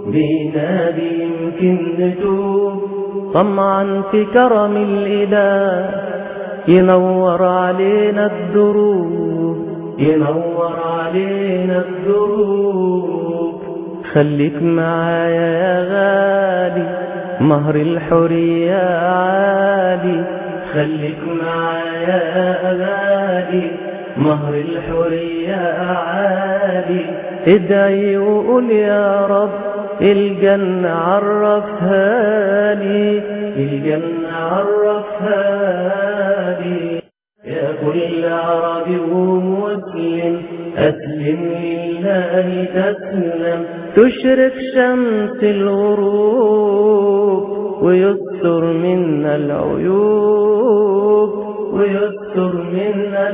بينادي يمكن نتوب طمعا في كرم الإله ينور علينا الدروب ينور علينا الدروب خليك معايا يا غالي مهر الحرية عالي خليك معايا يا غالي مهر الحرية عالي ادعي وقول يا رب الجنة عرفها لي الجنة عرفها لي يا كل عربي ومسلم أسلم لله تسلم تشرق شمس الغروب ويستر منا العيوب ويستر منا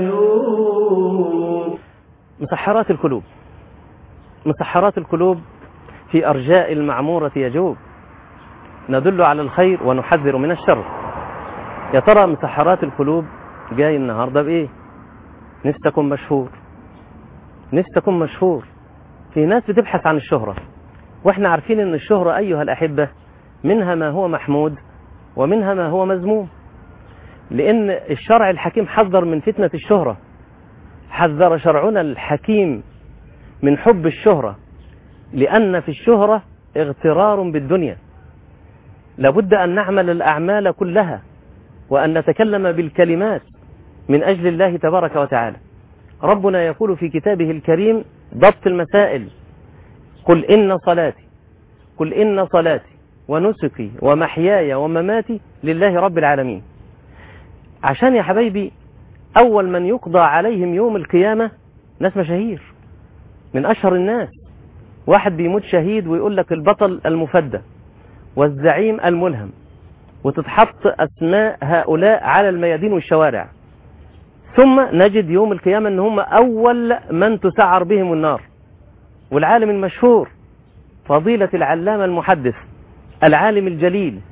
العيوب مسحرات القلوب مسحرات القلوب في أرجاء المعمورة يجوب ندل على الخير ونحذر من الشر يا ترى مسحرات القلوب جاي النهاردة بإيه نفسكم مشهور نفسكم مشهور في ناس بتبحث عن الشهرة واحنا عارفين ان الشهرة ايها الاحبة منها ما هو محمود ومنها ما هو مذموم لان الشرع الحكيم حذر من فتنة الشهرة حذر شرعنا الحكيم من حب الشهرة لأن في الشهرة اغترار بالدنيا لابد أن نعمل الأعمال كلها وأن نتكلم بالكلمات من أجل الله تبارك وتعالى ربنا يقول في كتابه الكريم ضبط المسائل قل إن صلاتي قل إن صلاتي ونسكي ومحياي ومماتي لله رب العالمين عشان يا حبايبي أول من يقضى عليهم يوم القيامة ناس مشاهير من أشهر الناس واحد بيموت شهيد ويقول لك البطل المفدى والزعيم الملهم وتتحط أسماء هؤلاء على الميادين والشوارع ثم نجد يوم القيامة ان هم أول من تسعر بهم النار والعالم المشهور فضيلة العلامة المحدث العالم الجليل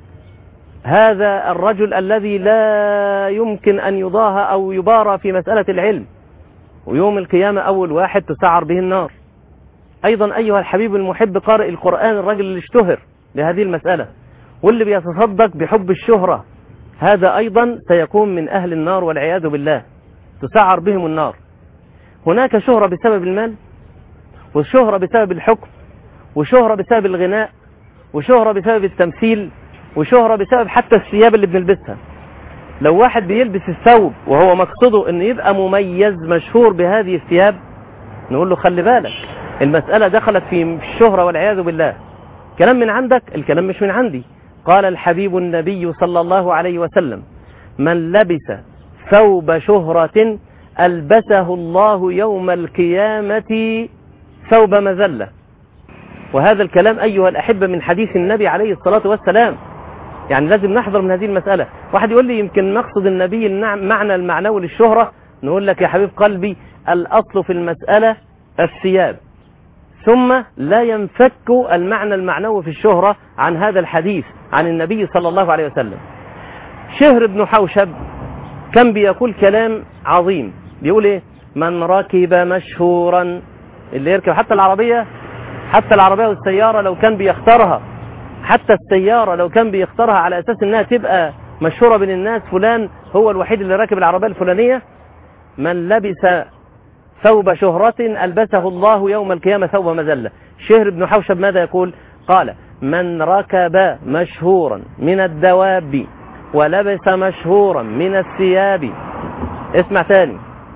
هذا الرجل الذي لا يمكن أن يضاهى أو يبارى في مسألة العلم ويوم القيامة أول واحد تسعر به النار أيضا أيها الحبيب المحب قارئ القرآن الرجل اللي اشتهر لهذه المسألة واللي بيتصدق بحب الشهرة هذا أيضا سيكون من أهل النار والعياذ بالله تسعر بهم النار هناك شهرة بسبب المال وشهرة بسبب الحكم وشهرة بسبب الغناء وشهرة بسبب التمثيل وشهرة بسبب حتى الثياب اللي بنلبسها لو واحد بيلبس الثوب وهو مقصده انه يبقى مميز مشهور بهذه الثياب نقول له خلي بالك المسألة دخلت في الشهرة والعياذ بالله كلام من عندك الكلام مش من عندي قال الحبيب النبي صلى الله عليه وسلم من لبس ثوب شهرة ألبسه الله يوم القيامة ثوب مذلة وهذا الكلام أيها الأحبة من حديث النبي عليه الصلاة والسلام يعني لازم نحذر من هذه المسألة واحد يقول لي يمكن مقصد النبي المعنى المعنوي للشهرة نقول لك يا حبيب قلبي الأصل في المسألة الثياب ثم لا ينفك المعنى المعنوي في الشهرة عن هذا الحديث عن النبي صلى الله عليه وسلم شهر بن حوشب كان بيقول كلام عظيم بيقول ايه من ركب مشهورا اللي يركب حتى العربية حتى العربية والسيارة لو كان بيختارها حتى السيارة لو كان بيختارها على أساس أنها تبقى مشهورة بين الناس فلان هو الوحيد اللي راكب العربية الفلانية من لبس ثوب شهرة ألبسه الله يوم القيامة ثوب مذلة شهر بن حوشب ماذا يقول قال من ركب مشهورا من الدواب ولبس مشهورا من الثياب اسمع تاني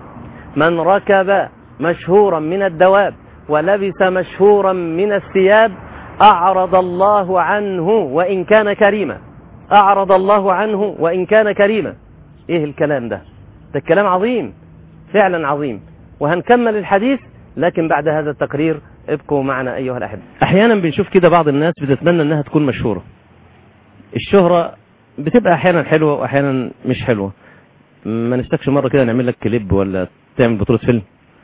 من ركب مشهورا من الدواب ولبس مشهورا من الثياب أعرض الله عنه وإن كان كريما أعرض الله عنه وإن كان كريما إيه الكلام ده ده الكلام عظيم فعلا عظيم وهنكمل الحديث لكن بعد هذا التقرير ابقوا معنا أيها الأحبة أحيانا بنشوف كده بعض الناس بتتمنى أنها تكون مشهورة الشهرة بتبقى أحيانا حلوة وأحيانا مش حلوة ما نستكش مرة كده نعمل لك كليب ولا تعمل بطولة فيلم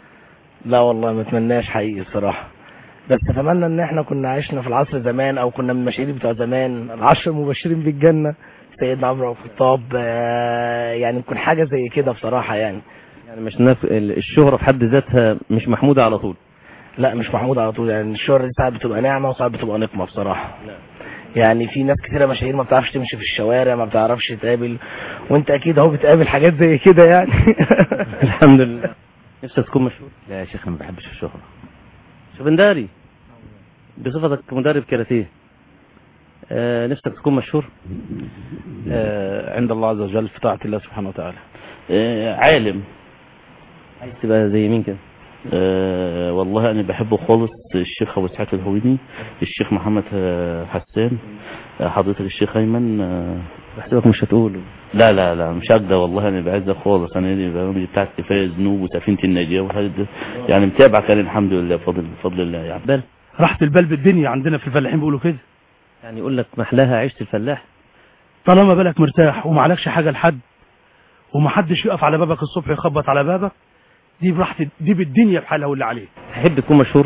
لا والله ما اتمناش حقيقي الصراحة بس اتمنى ان احنا كنا عشنا في العصر زمان او كنا من المشاهير بتوع زمان العشر المبشرين بالجنة سيدنا عمرو بن الخطاب آه، يعني تكون حاجة زي كده بصراحة يعني يعني مش نف... الشهرة في حد ذاتها مش محمودة على طول لا مش محمود على طول يعني الشهرة دي ساعات بتبقى نعمة وساعات بتبقى نقمة بصراحة يعني في ناس كتيرة مشاهير ما بتعرفش تمشي في الشوارع ما بتعرفش تقابل وانت اكيد اهو بتقابل حاجات زي كده يعني الحمد لله نفسك تكون مشهور لا يا شيخ أنا ما بحبش الشهرة شوفنداري بصفتك مدرب كاراتيه آه نفسك تكون مشهور آه عند الله عز وجل في طاعة الله سبحانه وتعالى آه عالم عايز تبقى زي مين كده آه والله أنا بحبه خالص الشيخ أبو إسحاق الهويني الشيخ محمد آه، حسان آه، حضرتك الشيخ أيمن آه، بحسبك مش هتقول لا لا لا مش هكذا والله أنا بعزك خالص أنا دي البرامج بتاعت كفاية ذنوب وسفينة النجاة وهذا يعني متابع كان الحمد لله بفضل بفضل الله يعني بل راحة البال بالدنيا عندنا في الفلاحين بيقولوا كده يعني يقول لك محلاها عيشة الفلاح طالما بالك مرتاح ومعلكش حاجة لحد ومحدش يقف على بابك الصبح يخبط على بابك دي براحة دي بالدنيا بحالها واللي عليه تحب تكون مشهور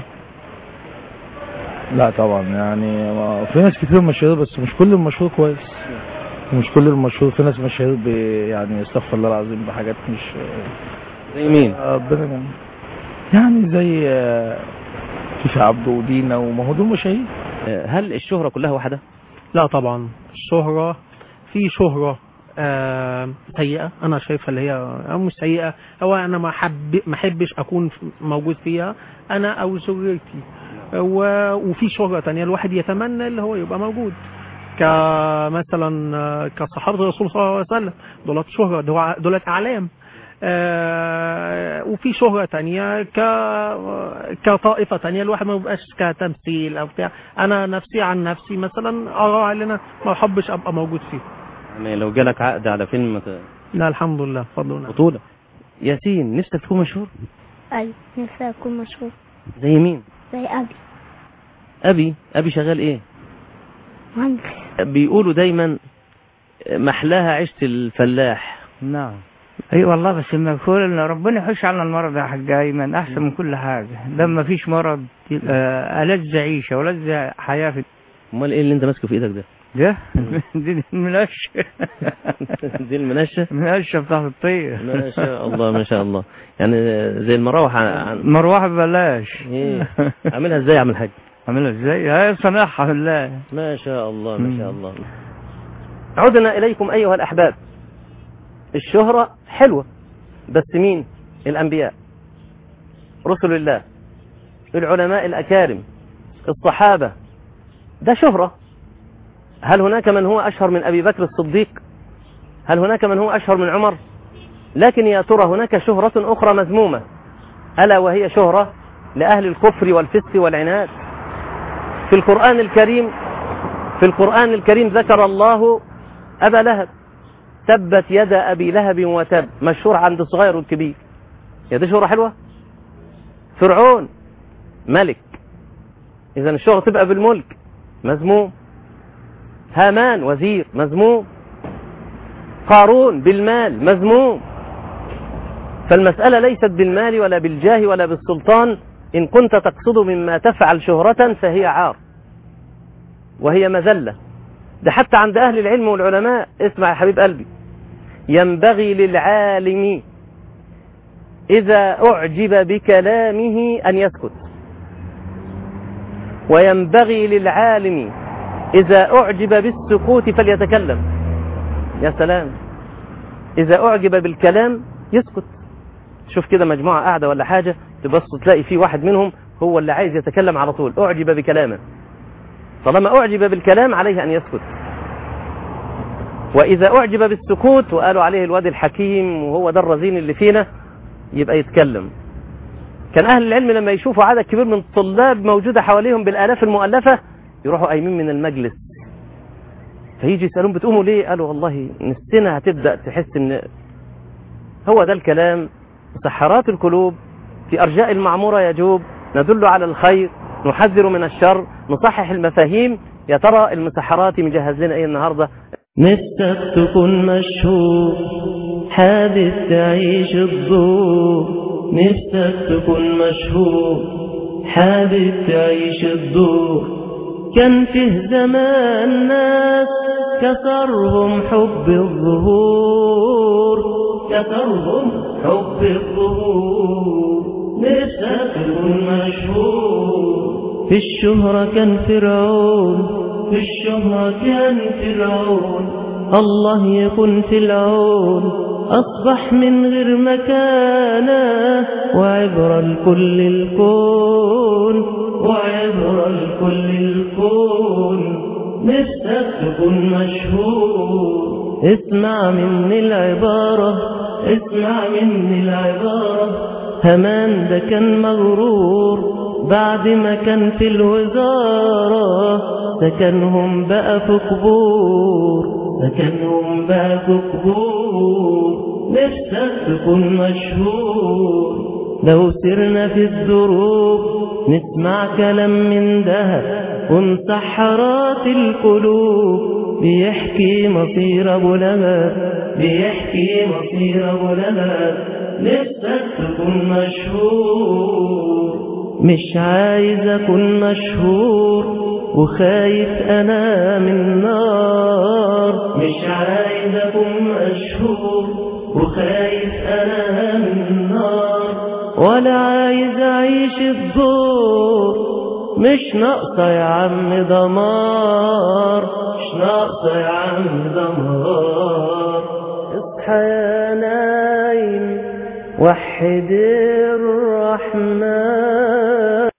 لا طبعا يعني ما- في ناس كتير مشهور بس مش كل المشهور كويس مش كل المشهور في ناس مشاهير بي- يعني استغفر الله العظيم بحاجات مش زي مين ربنا يعني يعني زي آه، فيفي عبده ودينا وما هو دول مشاهير آه، هل الشهرة كلها واحدة لا طبعا الشهرة في شهرة آه سيئة أنا شايفها اللي هي أو مش سيئة هو أنا ما حب ما أحبش أكون موجود فيها أنا أو ذريتي و- وفي شهرة تانية الواحد يتمنى اللي هو يبقى موجود كمثلا آه، كصحابة الرسول صلى الله عليه وسلم دولت شهرة دول- دولت أعلام آه، وفي شهرة تانية ك كطائفة تانية الواحد ما يبقاش كتمثيل أو بتاع أنا نفسي عن نفسي مثلا أرى إن أنا ما أحبش أبقى موجود فيه يعني لو جالك عقد على فيلم مت- لا الحمد لله بفضل الله بطولة ياسين نفسك تكون مشهور أيوة نفسي أكون مشهور زي مين زي أبي أبي أبي شغال إيه مهندس بيقولوا دايما محلاها عيشة الفلاح نعم اي والله بس المقول ان ربنا يحوش عنا المرض يا حاج ايمن احسن من كل حاجه ده ما فيش مرض آه، ألذ عيشه ولذ حياه في امال ايه اللي انت ماسكه في ايدك ده ده دي المنشه دي المنشة المنشه بتاعت الطير ما شاء الله ما شاء الله يعني زي المراوح عن- عن مروحه ببلاش ايه عاملها ازاي يا عم الحاج عاملها ازاي؟ هي صنعها بالله ما شاء الله ما شاء مم. الله عدنا إليكم أيها الأحباب الشهرة حلوة بس مين الأنبياء رسل الله العلماء الأكارم الصحابة ده شهرة هل هناك من هو أشهر من أبي بكر الصديق هل هناك من هو أشهر من عمر لكن يا ترى هناك شهرة أخرى مذمومة ألا وهي شهرة لأهل الكفر والفسق والعناد في القرآن الكريم في القرآن الكريم ذكر الله أبا لهب تبت يد أبي لهب وتب مشهور عند الصغير والكبير يا دي شهرة حلوة فرعون ملك إذا الشهرة تبقى بالملك مذموم هامان وزير مذموم قارون بالمال مذموم فالمسألة ليست بالمال ولا بالجاه ولا بالسلطان إن كنت تقصد مما تفعل شهرة فهي عار وهي مذلة ده حتى عند أهل العلم والعلماء اسمع يا حبيب قلبي ينبغي للعالم إذا أعجب بكلامه أن يسكت وينبغي للعالم إذا أعجب بالسكوت فليتكلم يا سلام إذا أعجب بالكلام يسكت شوف كده مجموعة قاعدة ولا حاجة تبص تلاقي في واحد منهم هو اللي عايز يتكلم على طول أعجب بكلامه طالما أعجب بالكلام عليه أن يسكت وإذا أعجب بالسكوت وقالوا عليه الواد الحكيم وهو ده الرزين اللي فينا يبقى يتكلم كان أهل العلم لما يشوفوا عدد كبير من الطلاب موجودة حواليهم بالآلاف المؤلفة يروحوا قايمين من المجلس فيجي يسألون بتقوموا ليه قالوا والله نفسنا هتبدأ تحس ان هو ده الكلام مسحرات القلوب في أرجاء المعمورة يجوب ندل على الخير نحذر من الشر نصحح المفاهيم يا ترى المسحرات مجهز لنا ايه النهاردة نفسك تكون مشهور حادث تعيش الدور نفسك تكون مشهور حادث تعيش الدور كان فيه زمان ناس كسرهم حب الظهور كسرهم حب الظهور نفسك تكون مشهور في الشهرة كان فرعون في الشهرة كان فرعون الله يكون في العون أصبح من غير مكانه وعبرة لكل الكون وعبرة لكل الكون نفسك تكون مشهور اسمع مني العبارة اسمع مني العبارة همان ده كان مغرور بعد ما كان في الوزارة سكنهم بقى في قبور سكنهم بقى في قبور نفسك تكون مشهور لو سرنا في الدروب نسمع كلام من ذهب ومسحرات القلوب بيحكي مصير ابو لهب بيحكي مصير ابو لهب نفسك تكون مشهور مش عايز اكون مشهور وخايف انا من نار مش عايز اكون مشهور وخايف انا من نار ولا عايز اعيش الدور مش ناقصة يا عم دمار مش ناقصة يا عم دمار اصحى يا نايم وحد الرحمن